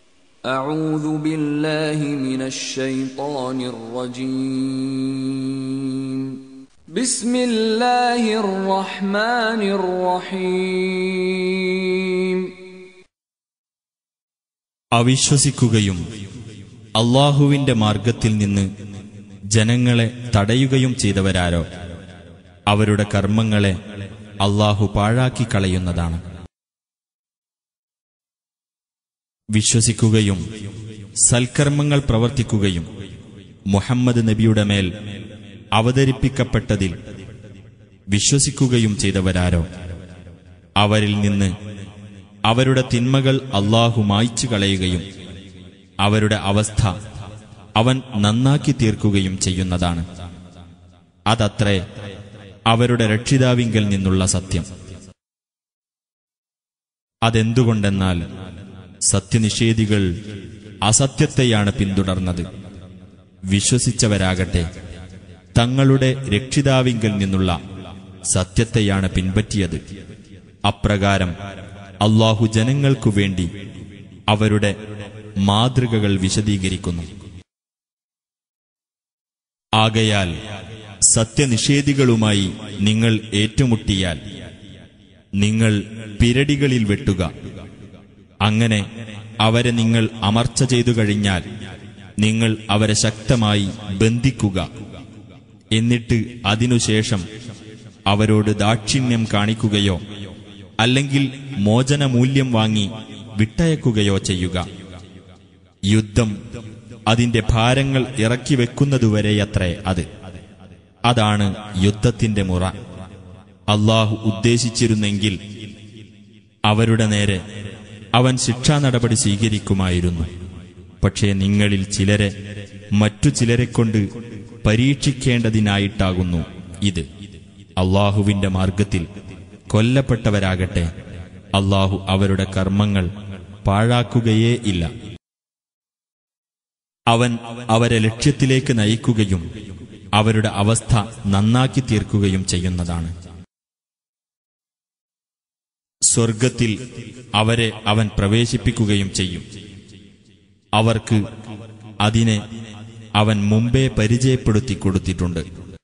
أعوذ بالله من الشيطان الرجيم بسم الله الرحمن الرحيم അവിശ്വസിക്കുകയും അള്ളാഹുവിന്റെ മാർഗത്തിൽ നിന്ന് ജനങ്ങളെ തടയുകയും ചെയ്തവരാരോ അവരുടെ കർമ്മങ്ങളെ അള്ളാഹു പാഴാക്കി കളയുന്നതാണ് വിശ്വസിക്കുകയും സൽക്കർമ്മങ്ങൾ പ്രവർത്തിക്കുകയും മുഹമ്മദ് നബിയുടെ മേൽ അവതരിപ്പിക്കപ്പെട്ടതിൽ വിശ്വസിക്കുകയും ചെയ്തവരാരോ അവരിൽ നിന്ന് അവരുടെ തിന്മകൾ അള്ളാഹു മായ്ച്ചു കളയുകയും അവരുടെ അവസ്ഥ അവൻ നന്നാക്കി തീർക്കുകയും ചെയ്യുന്നതാണ് അതത്രേ അവരുടെ രക്ഷിതാവിങ്കൽ നിന്നുള്ള സത്യം അതെന്തുകൊണ്ടെന്നാൽ സത്യനിഷേധികൾ അസത്യത്തെയാണ് പിന്തുടർന്നത് വിശ്വസിച്ചവരാകട്ടെ തങ്ങളുടെ രക്ഷിതാവിങ്കൽ നിന്നുള്ള സത്യത്തെയാണ് പിൻപറ്റിയത് അപ്രകാരം അള്ളാഹു ജനങ്ങൾക്കു വേണ്ടി അവരുടെ മാതൃകകൾ വിശദീകരിക്കുന്നു ആകയാൽ സത്യനിഷേധികളുമായി നിങ്ങൾ ഏറ്റുമുട്ടിയാൽ നിങ്ങൾ പിരടികളിൽ വെട്ടുക അങ്ങനെ അവരെ നിങ്ങൾ അമർച്ച ചെയ്തു കഴിഞ്ഞാൽ നിങ്ങൾ അവരെ ശക്തമായി ബന്ധിക്കുക എന്നിട്ട് അതിനുശേഷം അവരോട് ദാക്ഷിണ്യം കാണിക്കുകയോ അല്ലെങ്കിൽ മോചനമൂല്യം വാങ്ങി വിട്ടയക്കുകയോ ചെയ്യുക യുദ്ധം അതിന്റെ ഭാരങ്ങൾ ഇറക്കി വെക്കുന്നതുവരെയത്രേ അത് അതാണ് യുദ്ധത്തിന്റെ മുറ അള്ളാഹു ഉദ്ദേശിച്ചിരുന്നെങ്കിൽ അവരുടെ നേരെ അവൻ ശിക്ഷാ നടപടി സ്വീകരിക്കുമായിരുന്നു പക്ഷേ നിങ്ങളിൽ ചിലരെ മറ്റു ചിലരെക്കൊണ്ട് പരീക്ഷിക്കേണ്ടതിനായിട്ടാകുന്നു ഇത് അള്ളാഹുവിന്റെ മാർഗത്തിൽ കൊല്ലപ്പെട്ടവരാകട്ടെ അള്ളാഹു അവരുടെ കർമ്മങ്ങൾ പാഴാക്കുകയേ ഇല്ല അവൻ അവരെ ലക്ഷ്യത്തിലേക്ക് നയിക്കുകയും അവരുടെ അവസ്ഥ നന്നാക്കി തീർക്കുകയും ചെയ്യുന്നതാണ് സ്വർഗത്തിൽ അവരെ അവൻ പ്രവേശിപ്പിക്കുകയും ചെയ്യും അവർക്ക് അതിനെ അവൻ മുമ്പേ പരിചയപ്പെടുത്തി കൊടുത്തിട്ടുണ്ട്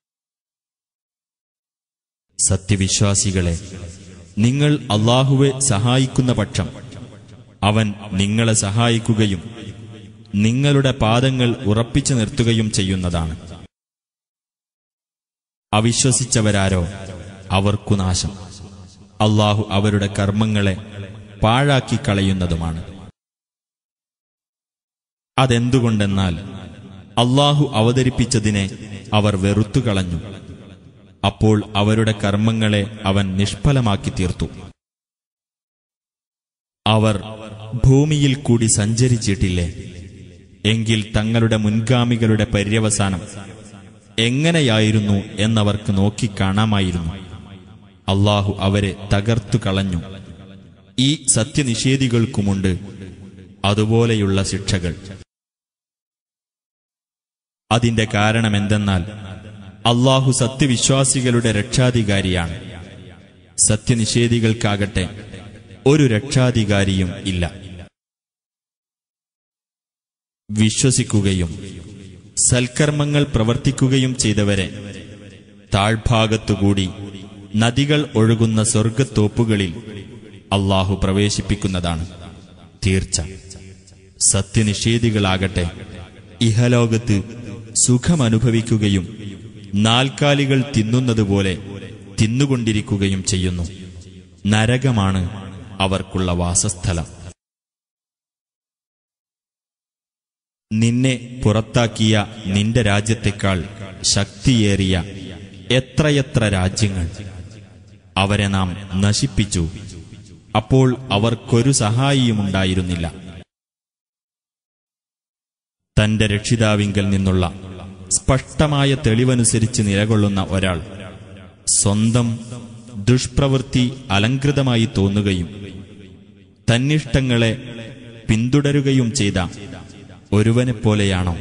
സത്യവിശ്വാസികളെ നിങ്ങൾ അള്ളാഹുവെ സഹായിക്കുന്ന പക്ഷം അവൻ നിങ്ങളെ സഹായിക്കുകയും നിങ്ങളുടെ പാദങ്ങൾ ഉറപ്പിച്ചു നിർത്തുകയും ചെയ്യുന്നതാണ് അവിശ്വസിച്ചവരാരോ അവർക്കു നാശം അള്ളാഹു അവരുടെ കർമ്മങ്ങളെ പാഴാക്കി കളയുന്നതുമാണ് അതെന്തുകൊണ്ടെന്നാൽ അള്ളാഹു അവതരിപ്പിച്ചതിനെ അവർ വെറുത്തുകളഞ്ഞു അപ്പോൾ അവരുടെ കർമ്മങ്ങളെ അവൻ നിഷ്ഫലമാക്കി തീർത്തു അവർ ഭൂമിയിൽ കൂടി സഞ്ചരിച്ചിട്ടില്ലേ എങ്കിൽ തങ്ങളുടെ മുൻഗാമികളുടെ പര്യവസാനം എങ്ങനെയായിരുന്നു എന്നവർക്ക് നോക്കിക്കാണാമായിരുന്നു അള്ളാഹു അവരെ തകർത്തു കളഞ്ഞു ഈ സത്യനിഷേധികൾക്കുമുണ്ട് അതുപോലെയുള്ള ശിക്ഷകൾ അതിന്റെ കാരണമെന്തെന്നാൽ അള്ളാഹു സത്യവിശ്വാസികളുടെ രക്ഷാധികാരിയാണ് സത്യനിഷേധികൾക്കാകട്ടെ ഒരു രക്ഷാധികാരിയും ഇല്ല വിശ്വസിക്കുകയും സൽക്കർമ്മങ്ങൾ പ്രവർത്തിക്കുകയും ചെയ്തവരെ താഴ്ഭാഗത്തുകൂടി നദികൾ ഒഴുകുന്ന സ്വർഗത്തോപ്പുകളിൽ അള്ളാഹു പ്രവേശിപ്പിക്കുന്നതാണ് തീർച്ച സത്യനിഷേധികളാകട്ടെ ഇഹലോകത്ത് സുഖമനുഭവിക്കുകയും നാൽക്കാലികൾ തിന്നുന്നതുപോലെ തിന്നുകൊണ്ടിരിക്കുകയും ചെയ്യുന്നു നരകമാണ് അവർക്കുള്ള വാസസ്ഥലം നിന്നെ പുറത്താക്കിയ നിന്റെ രാജ്യത്തെക്കാൾ ശക്തിയേറിയ എത്രയെത്ര രാജ്യങ്ങൾ അവരെ നാം നശിപ്പിച്ചു അപ്പോൾ അവർക്കൊരു സഹായിയുമുണ്ടായിരുന്നില്ല തന്റെ രക്ഷിതാവിങ്കൽ നിന്നുള്ള സ്പഷ്ടമായ തെളിവനുസരിച്ച് നിലകൊള്ളുന്ന ഒരാൾ സ്വന്തം ദുഷ്പ്രവൃത്തി അലങ്കൃതമായി തോന്നുകയും തന്നിഷ്ടങ്ങളെ പിന്തുടരുകയും ചെയ്ത ഒരുവനെപ്പോലെയാണോ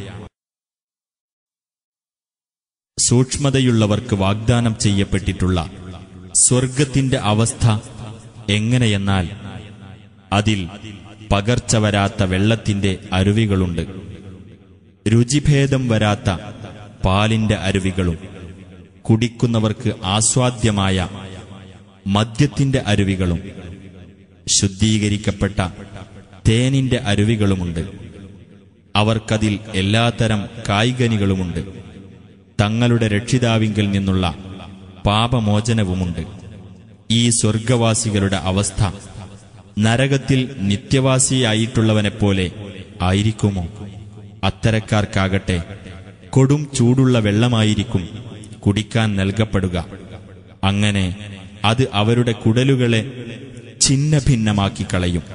സൂക്ഷ്മതയുള്ളവർക്ക് വാഗ്ദാനം ചെയ്യപ്പെട്ടിട്ടുള്ള സ്വർഗത്തിന്റെ അവസ്ഥ എങ്ങനെയെന്നാൽ അതിൽ പകർച്ച വരാത്ത വെള്ളത്തിന്റെ അരുവികളുണ്ട് രുചിഭേദം വരാത്ത പാലിന്റെ അരുവികളും കുടിക്കുന്നവർക്ക് ആസ്വാദ്യമായ മദ്യത്തിന്റെ അരുവികളും ശുദ്ധീകരിക്കപ്പെട്ട തേനിന്റെ അരുവികളുമുണ്ട് അവർക്കതിൽ എല്ലാത്തരം കായ്കനികളുമുണ്ട് തങ്ങളുടെ രക്ഷിതാവിങ്കിൽ നിന്നുള്ള പാപമോചനവുമുണ്ട് ഈ സ്വർഗവാസികളുടെ അവസ്ഥ നരകത്തിൽ നിത്യവാസിയായിട്ടുള്ളവനെപ്പോലെ ആയിരിക്കുമോ അത്തരക്കാർക്കാകട്ടെ കൊടും ചൂടുള്ള വെള്ളമായിരിക്കും കുടിക്കാൻ നൽകപ്പെടുക അങ്ങനെ അത് അവരുടെ കുടലുകളെ ഛിന്ന ഭിന്നമാക്കി കളയും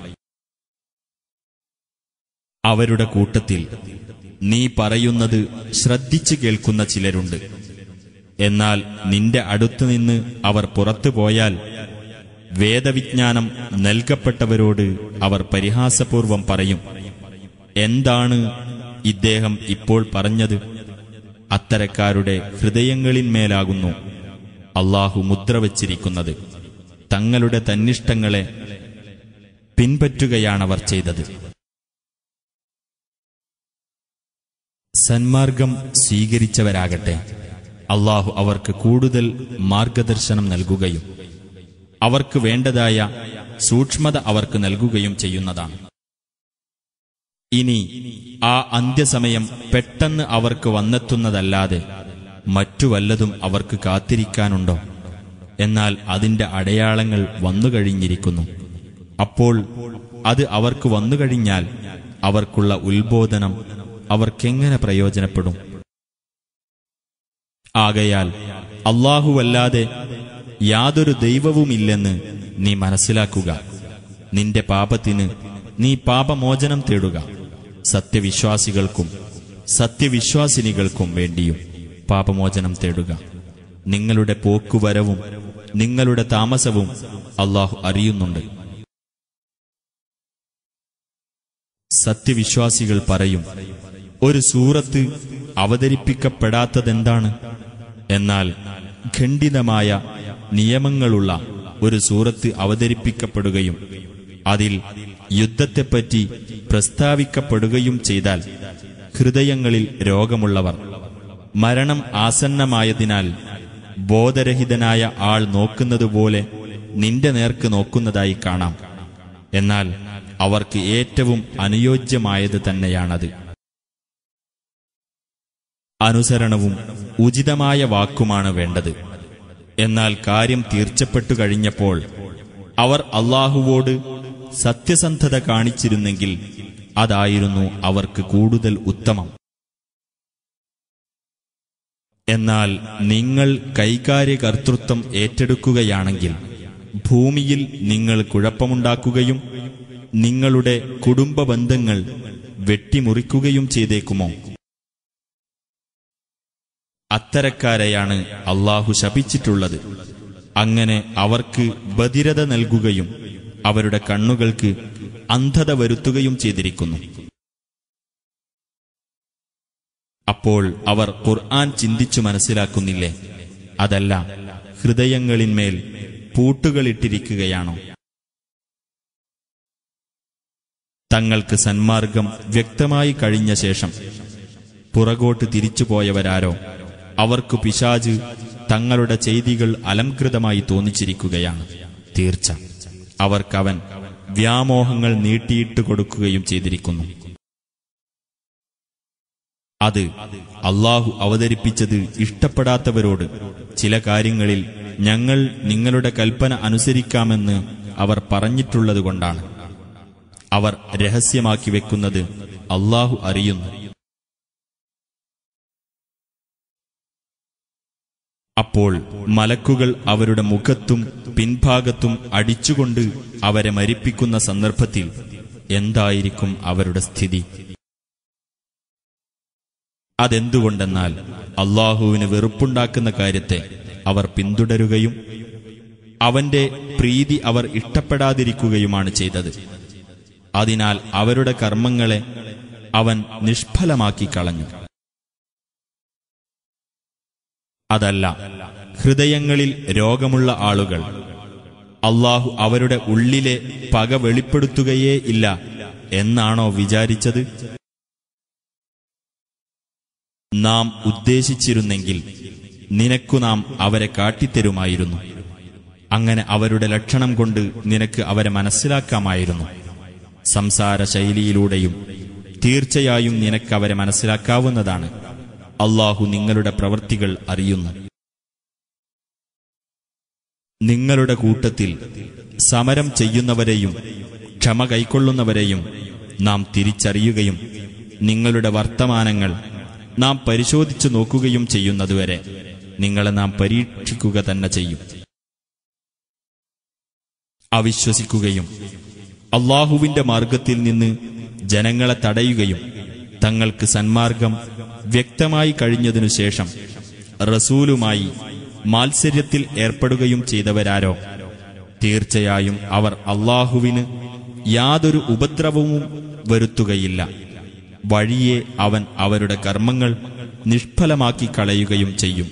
അവരുടെ കൂട്ടത്തിൽ നീ പറയുന്നത് ശ്രദ്ധിച്ചു കേൾക്കുന്ന ചിലരുണ്ട് എന്നാൽ നിന്റെ അടുത്തുനിന്ന് അവർ പുറത്തു പോയാൽ വേദവിജ്ഞാനം നൽകപ്പെട്ടവരോട് അവർ പരിഹാസപൂർവം പറയും എന്താണ് ഇദ്ദേഹം ഇപ്പോൾ പറഞ്ഞത് അത്തരക്കാരുടെ ഹൃദയങ്ങളിന്മേലാകുന്നു അള്ളാഹു മുദ്ര വച്ചിരിക്കുന്നത് തങ്ങളുടെ തന്നിഷ്ടങ്ങളെ പിൻപറ്റുകയാണവർ ചെയ്തത് സന്മാർഗം സ്വീകരിച്ചവരാകട്ടെ അള്ളാഹു അവർക്ക് കൂടുതൽ മാർഗദർശനം നൽകുകയും അവർക്ക് വേണ്ടതായ സൂക്ഷ്മത അവർക്ക് നൽകുകയും ചെയ്യുന്നതാണ് ഇനി ആ അന്ത്യസമയം പെട്ടെന്ന് അവർക്ക് വന്നെത്തുന്നതല്ലാതെ മറ്റു വല്ലതും അവർക്ക് കാത്തിരിക്കാനുണ്ടോ എന്നാൽ അതിന്റെ അടയാളങ്ങൾ വന്നുകഴിഞ്ഞിരിക്കുന്നു അപ്പോൾ അത് അവർക്ക് വന്നുകഴിഞ്ഞാൽ അവർക്കുള്ള ഉത്ബോധനം അവർക്കെങ്ങനെ പ്രയോജനപ്പെടും ആകയാൽ അള്ളാഹുവല്ലാതെ യാതൊരു ദൈവവുമില്ലെന്ന് നീ മനസ്സിലാക്കുക നിന്റെ പാപത്തിന് നീ പാപമോചനം തേടുക സത്യവിശ്വാസികൾക്കും സത്യവിശ്വാസിനികൾക്കും വേണ്ടിയും പാപമോചനം തേടുക നിങ്ങളുടെ പോക്കുവരവും നിങ്ങളുടെ താമസവും അള്ളാഹു അറിയുന്നുണ്ട് സത്യവിശ്വാസികൾ പറയും ഒരു സൂറത്ത് അവതരിപ്പിക്കപ്പെടാത്തതെന്താണ് എന്നാൽ ഖണ്ഡിതമായ നിയമങ്ങളുള്ള ഒരു സൂറത്ത് അവതരിപ്പിക്കപ്പെടുകയും അതിൽ യുദ്ധത്തെപ്പറ്റി പ്രസ്താവിക്കപ്പെടുകയും ചെയ്താൽ ഹൃദയങ്ങളിൽ രോഗമുള്ളവർ മരണം ആസന്നമായതിനാൽ ബോധരഹിതനായ ആൾ നോക്കുന്നതുപോലെ നിന്റെ നേർക്ക് നോക്കുന്നതായി കാണാം എന്നാൽ അവർക്ക് ഏറ്റവും അനുയോജ്യമായത് തന്നെയാണത് അനുസരണവും ഉചിതമായ വാക്കുമാണ് വേണ്ടത് എന്നാൽ കാര്യം തീർച്ചപ്പെട്ടു കഴിഞ്ഞപ്പോൾ അവർ അള്ളാഹുവോട് സത്യസന്ധത കാണിച്ചിരുന്നെങ്കിൽ അതായിരുന്നു അവർക്ക് കൂടുതൽ ഉത്തമം എന്നാൽ നിങ്ങൾ കൈകാര്യകർത്തൃത്വം ഏറ്റെടുക്കുകയാണെങ്കിൽ ഭൂമിയിൽ നിങ്ങൾ കുഴപ്പമുണ്ടാക്കുകയും നിങ്ങളുടെ കുടുംബ ബന്ധങ്ങൾ വെട്ടിമുറിക്കുകയും ചെയ്തേക്കുമോ അത്തരക്കാരെയാണ് അള്ളാഹു ശപിച്ചിട്ടുള്ളത് അങ്ങനെ അവർക്ക് ബധിരത നൽകുകയും അവരുടെ കണ്ണുകൾക്ക് അന്ധത വരുത്തുകയും ചെയ്തിരിക്കുന്നു അപ്പോൾ അവർ ഖുർആൻ ചിന്തിച്ചു മനസ്സിലാക്കുന്നില്ലേ അതല്ല ഹൃദയങ്ങളിന്മേൽ പൂട്ടുകളിട്ടിരിക്കുകയാണോ തങ്ങൾക്ക് സന്മാർഗം വ്യക്തമായി കഴിഞ്ഞ ശേഷം പുറകോട്ട് തിരിച്ചുപോയവരാരോ അവർക്കു പിശാജ് തങ്ങളുടെ ചെയ്തികൾ അലംകൃതമായി തോന്നിച്ചിരിക്കുകയാണ് തീർച്ച അവർക്കവൻ വ്യാമോഹങ്ങൾ നീട്ടിയിട്ട് കൊടുക്കുകയും ചെയ്തിരിക്കുന്നു അത് അള്ളാഹു അവതരിപ്പിച്ചത് ഇഷ്ടപ്പെടാത്തവരോട് ചില കാര്യങ്ങളിൽ ഞങ്ങൾ നിങ്ങളുടെ കൽപ്പന അനുസരിക്കാമെന്ന് അവർ പറഞ്ഞിട്ടുള്ളതുകൊണ്ടാണ് അവർ രഹസ്യമാക്കി വെക്കുന്നത് അള്ളാഹു അറിയുന്നു അപ്പോൾ മലക്കുകൾ അവരുടെ മുഖത്തും പിൻഭാഗത്തും അടിച്ചുകൊണ്ട് അവരെ മരിപ്പിക്കുന്ന സന്ദർഭത്തിൽ എന്തായിരിക്കും അവരുടെ സ്ഥിതി അതെന്തുകൊണ്ടെന്നാൽ അള്ളാഹുവിന് വെറുപ്പുണ്ടാക്കുന്ന കാര്യത്തെ അവർ പിന്തുടരുകയും അവന്റെ പ്രീതി അവർ ഇഷ്ടപ്പെടാതിരിക്കുകയുമാണ് ചെയ്തത് അതിനാൽ അവരുടെ കർമ്മങ്ങളെ അവൻ നിഷ്ഫലമാക്കി കളഞ്ഞു അതല്ല ഹൃദയങ്ങളിൽ രോഗമുള്ള ആളുകൾ അള്ളാഹു അവരുടെ ഉള്ളിലെ പക വെളിപ്പെടുത്തുകയേ ഇല്ല എന്നാണോ വിചാരിച്ചത് നാം ഉദ്ദേശിച്ചിരുന്നെങ്കിൽ നിനക്കു നാം അവരെ കാട്ടിത്തരുമായിരുന്നു അങ്ങനെ അവരുടെ ലക്ഷണം കൊണ്ട് നിനക്ക് അവരെ മനസ്സിലാക്കാമായിരുന്നു സംസാര ശൈലിയിലൂടെയും തീർച്ചയായും നിനക്ക് അവരെ മനസ്സിലാക്കാവുന്നതാണ് അള്ളാഹു നിങ്ങളുടെ പ്രവൃത്തികൾ അറിയുന്നു നിങ്ങളുടെ കൂട്ടത്തിൽ സമരം ചെയ്യുന്നവരെയും ക്ഷമ കൈക്കൊള്ളുന്നവരെയും നാം തിരിച്ചറിയുകയും നിങ്ങളുടെ വർത്തമാനങ്ങൾ നാം പരിശോധിച്ചു നോക്കുകയും ചെയ്യുന്നതുവരെ നിങ്ങളെ നാം പരീക്ഷിക്കുക തന്നെ ചെയ്യും അവിശ്വസിക്കുകയും അള്ളാഹുവിന്റെ മാർഗത്തിൽ നിന്ന് ജനങ്ങളെ തടയുകയും തങ്ങൾക്ക് സന്മാർഗം വ്യക്തമായി കഴിഞ്ഞതിനു ശേഷം റസൂലുമായി മാത്സര്യത്തിൽ ഏർപ്പെടുകയും ചെയ്തവരാരോ തീർച്ചയായും അവർ അള്ളാഹുവിന് യാതൊരു ഉപദ്രവവും വരുത്തുകയില്ല വഴിയെ അവൻ അവരുടെ കർമ്മങ്ങൾ നിഷ്ഫലമാക്കി കളയുകയും ചെയ്യും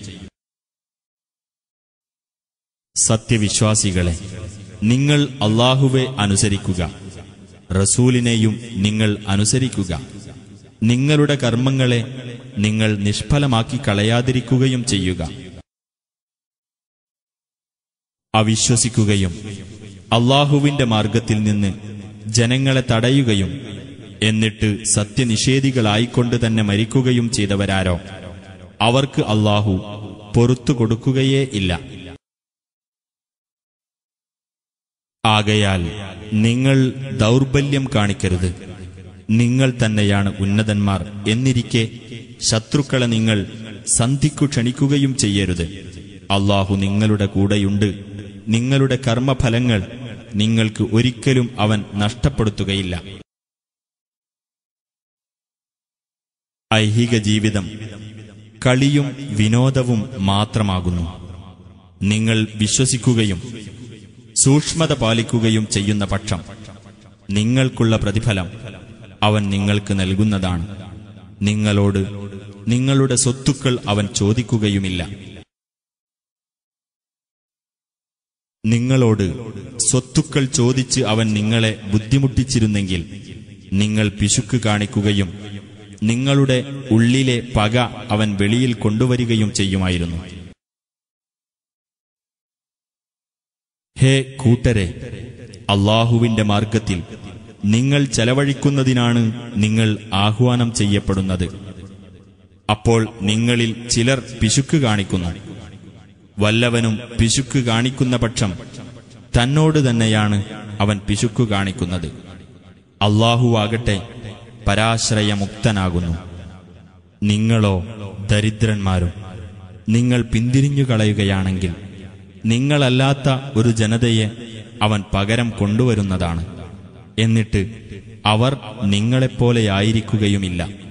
സത്യവിശ്വാസികളെ നിങ്ങൾ അള്ളാഹുവെ അനുസരിക്കുക റസൂലിനെയും നിങ്ങൾ അനുസരിക്കുക നിങ്ങളുടെ കർമ്മങ്ങളെ നിങ്ങൾ നിഷ്ഫലമാക്കി കളയാതിരിക്കുകയും ചെയ്യുക അവിശ്വസിക്കുകയും അള്ളാഹുവിന്റെ മാർഗത്തിൽ നിന്ന് ജനങ്ങളെ തടയുകയും എന്നിട്ട് സത്യനിഷേധികളായിക്കൊണ്ട് തന്നെ മരിക്കുകയും ചെയ്തവരാരോ അവർക്ക് അള്ളാഹു പൊറത്തു കൊടുക്കുകയേ ഇല്ല ആകയാൽ നിങ്ങൾ ദൗർബല്യം കാണിക്കരുത് നിങ്ങൾ തന്നെയാണ് ഉന്നതന്മാർ എന്നിരിക്കെ ശത്രുക്കളെ നിങ്ങൾ സന്ധിക്കു ക്ഷണിക്കുകയും ചെയ്യരുത് അള്ളാഹു നിങ്ങളുടെ കൂടെയുണ്ട് നിങ്ങളുടെ കർമ്മഫലങ്ങൾ നിങ്ങൾക്ക് ഒരിക്കലും അവൻ നഷ്ടപ്പെടുത്തുകയില്ല ഐഹിക ജീവിതം കളിയും വിനോദവും മാത്രമാകുന്നു നിങ്ങൾ വിശ്വസിക്കുകയും സൂക്ഷ്മത പാലിക്കുകയും ചെയ്യുന്ന പക്ഷം നിങ്ങൾക്കുള്ള പ്രതിഫലം അവൻ നിങ്ങൾക്ക് നൽകുന്നതാണ് നിങ്ങളോട് നിങ്ങളുടെ സ്വത്തുക്കൾ അവൻ ചോദിക്കുകയുമില്ല നിങ്ങളോട് സ്വത്തുക്കൾ ചോദിച്ച് അവൻ നിങ്ങളെ ബുദ്ധിമുട്ടിച്ചിരുന്നെങ്കിൽ നിങ്ങൾ പിശുക്ക് കാണിക്കുകയും നിങ്ങളുടെ ഉള്ളിലെ പക അവൻ വെളിയിൽ കൊണ്ടുവരികയും ചെയ്യുമായിരുന്നു ഹേ കൂട്ടരെ അള്ളാഹുവിന്റെ മാർഗത്തിൽ നിങ്ങൾ ചെലവഴിക്കുന്നതിനാണ് നിങ്ങൾ ആഹ്വാനം ചെയ്യപ്പെടുന്നത് അപ്പോൾ നിങ്ങളിൽ ചിലർ പിശുക്ക് കാണിക്കുന്നു വല്ലവനും പിശുക്ക് കാണിക്കുന്ന പക്ഷം തന്നോട് തന്നെയാണ് അവൻ പിശുക്ക് കാണിക്കുന്നത് അള്ളാഹുവാകട്ടെ പരാശ്രയമുക്തനാകുന്നു നിങ്ങളോ ദരിദ്രന്മാരും നിങ്ങൾ പിന്തിരിഞ്ഞു കളയുകയാണെങ്കിൽ നിങ്ങളല്ലാത്ത ഒരു ജനതയെ അവൻ പകരം കൊണ്ടുവരുന്നതാണ് എന്നിട്ട് അവർ നിങ്ങളെപ്പോലെയായിരിക്കുകയുമില്ല